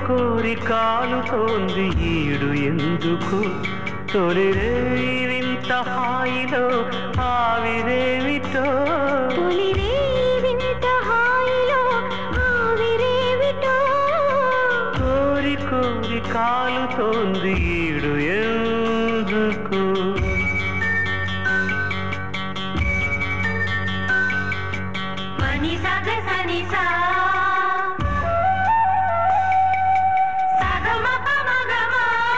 కోరి కాలుతోంది ఈడు ఎందుకు తొలి వింత హాయిలో ఆవిరేమిటో తొలి రేవింత హాయిలో ఆవిరేమిటో కోరి కోరి కాలుతోంది ఈడు ఎందుకు మని సగ సని సా సగమ పమగమ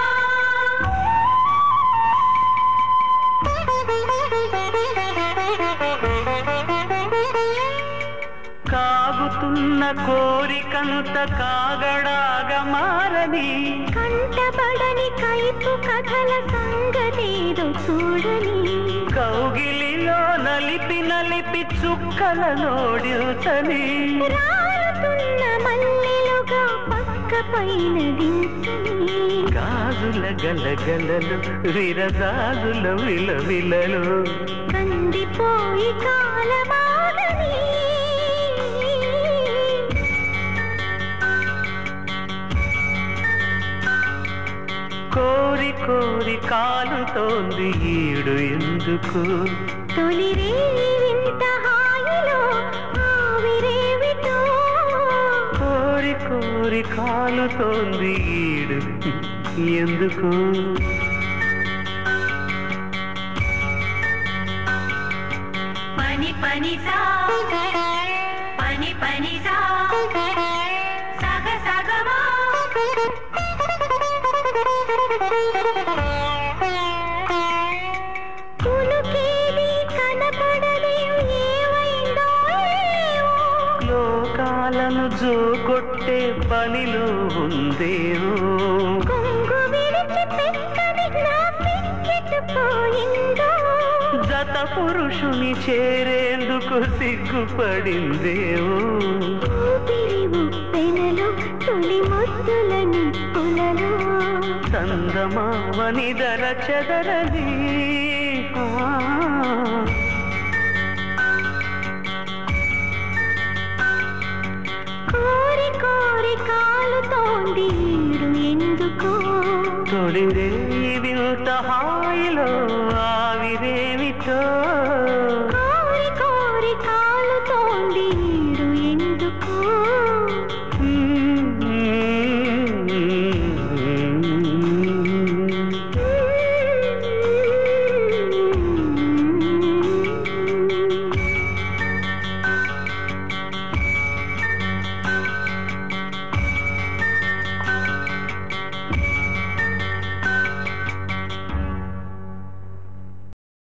కాగుతున్న కోరికంత కాగడాగా మారని కంటపడని కైపు కథల సంగతేదో చూడని కౌగిలిలో నలిపి నలిపి చుక్కల నోడిల్చని రాలుతున్న మల్లెలుగా పక్క పైన దించని గాజుల గలగలలు విరజాజుల విలవిలలు కందిపోయి కాలమానని కోరి కోరి కాలుతోంది ఈడు ఎందుకు తొలి రేవింత హాయిలో ఆవిరేమిటో కోరి కోరి కాలుతోంది ఈడు ఎందుకు పని పని సా పని పని సా సగ సగమా పులుకేది కనపడని ఏమైందో ఏమో. లోకాలను జోకొట్టే పనిలో ఉందేమో కొంగు విడిచి పెద్దది నా పిచ్చెట్టుపోయిందో జత పురుషుని చేరేందుకు సిగ్గుపడిందేమో ఊపిరి ఉప్పెనలో తొలి ముద్దుల నిప్పులలో చందమామని ధర చెదరని ఆ. కోరి కోరి కాలుతోంది ఈడు ఎందుకో తొలిరే వింత హాయిలో ఆవిరేమిటో ఆ